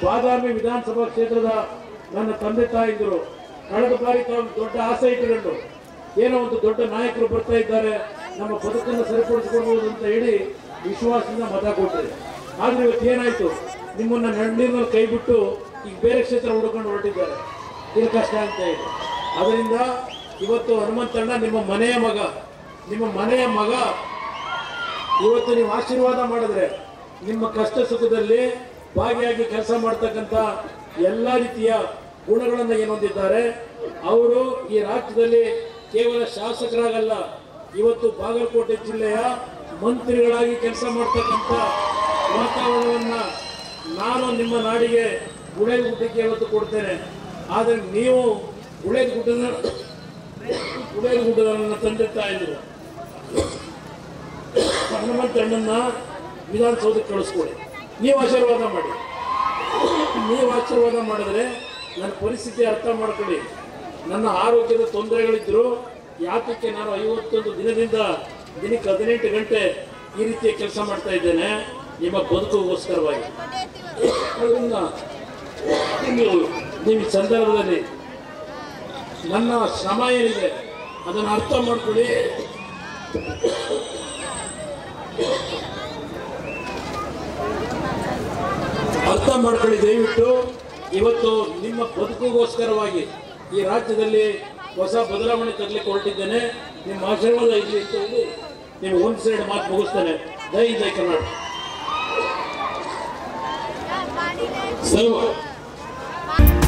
ಬಾದಾಮಿ ವಿಧಾನಸಭಾ ಕ್ಷೇತ್ರದ ನನ್ನ ತಂದೆ ತಾಯಿದ್ರು ಕಳೆದ ಬಾರಿ ತಾವು ದೊಡ್ಡ ಆಸೆ ಇಟ್ಟುಕೊಂಡು ಏನೋ ಒಂದು ದೊಡ್ಡ ನಾಯಕರು ಬರ್ತಾ ಇದ್ದಾರೆ ನಮ್ಮ ಬದುಕನ್ನು ಸರಿಪಡಿಸಿಕೊಳ್ಬಹುದು ಅಂತ ಹೇಳಿ ವಿಶ್ವಾಸದಿಂದ ಮತ ಕೊಟ್ಟರೆ ಆದ್ರೆ ಇವತ್ತು ಏನಾಯ್ತು ನಿಮ್ಮನ್ನ ನಡ್ಡಿನಲ್ಲಿ ಕೈ ಬಿಟ್ಟು ಈಗ ಬೇರೆ ಕ್ಷೇತ್ರ ಹುಡ್ಕೊಂಡು ಹೊರಟಿದ್ದಾರೆ ಇದು ಕಷ್ಟ ಅಂತ ಇದೆ ಅದರಿಂದ ಇವತ್ತು ಹನುಮಂತಣ್ಣ ನಿಮ್ಮ ಮನೆಯ ಮಗ ನಿಮ್ಮ ಮನೆಯ ಮಗ ಇವತ್ತು ನೀವು ಆಶೀರ್ವಾದ ಮಾಡಿದ್ರೆ ನಿಮ್ಮ ಕಷ್ಟ ಸುಖದಲ್ಲಿ ಭಾಗಿಯಾಗಿ ಕೆಲಸ ಮಾಡ್ತಕ್ಕಂಥ ಎಲ್ಲ ರೀತಿಯ ಗುಣಗಳನ್ನು ಏನು ಹೊಂದಿದ್ದಾರೆ ಅವರು ಈ ರಾಜ್ಯದಲ್ಲಿ ಕೇವಲ ಶಾಸಕರಾಗಲ್ಲ ಇವತ್ತು ಬಾಗಲಕೋಟೆ ಜಿಲ್ಲೆಯ ಮಂತ್ರಿಗಳಾಗಿ ಕೆಲಸ ಮಾಡ್ತಕ್ಕಂಥ ವಾತಾವರಣವನ್ನ ನಾನು ನಿಮ್ಮ ನಾಡಿಗೆ ಗುಳೇದ ಗುಡ್ಡಕ್ಕೆ ಇವತ್ತು ಕೊಡ್ತೇನೆ ಆದರೆ ನೀವು ಗುಳೇದ ಗುಡ್ಡದ ಗುಳೇದ ಗುಡ್ಡದ ನನ್ನ ತಂದೆ ತಾಯಿದ್ರು ಹನುಮಂತಣ್ಣನ ವಿಧಾನಸೌಧಕ್ಕೆ ಕಳಿಸ್ಕೊಡಿ ನೀವು ಆಶೀರ್ವಾದ ಮಾಡಿ ನೀವು ಆಶೀರ್ವಾದ ಮಾಡಿದ್ರೆ ನನ್ನ ಪರಿಸ್ಥಿತಿ ಅರ್ಥ ಮಾಡ್ಕೊಳ್ಳಿ ನನ್ನ ಆರೋಗ್ಯದ ತೊಂದರೆಗಳಿದ್ರು ಯಾತಕ್ಕೆ ನಾನು ಐವತ್ತೊಂದು ದಿನದಿಂದ ದಿನಕ್ಕೆ ಹದಿನೆಂಟು ಗಂಟೆ ಈ ರೀತಿಯ ಕೆಲಸ ಮಾಡ್ತಾ ಇದ್ದೇನೆ ನಿಮ್ಮ ಬದುಕಿಗೋಸ್ಕರವಾಗಿ ಅದರಿಂದ ನೀವು ನೀವು ಈ ಸಂದರ್ಭದಲ್ಲಿ ನನ್ನ ಶ್ರಮ ಏನಿದೆ ಅದನ್ನು ಅರ್ಥ ಮಾಡ್ಕೊಳ್ಳಿ ಅರ್ಥ ಮಾಡ್ಕೊಳ್ಳಿ ದಯವಿಟ್ಟು ಇವತ್ತು ನಿಮ್ಮ ಬದುಕಿಗೋಸ್ಕರವಾಗಿ ಈ ರಾಜ್ಯದಲ್ಲಿ ಹೊಸ ಬದಲಾವಣೆ ತರಲಿಕ್ಕೆ ಹೊರಟಿದ್ದೇನೆ ನಿಮ್ಮ ಆಶೀರ್ವಾದ ಇರಲಿ ಅಂತ ಹೇಳಿ ನೀವು ಒಂದು ಸೈಡ್ ಮಾತು ಮುಗಿಸ್ತೇನೆ ಜೈ ಜೈ ಕರ್ನಾಟಕ Yeah, body ಸಲ್ವ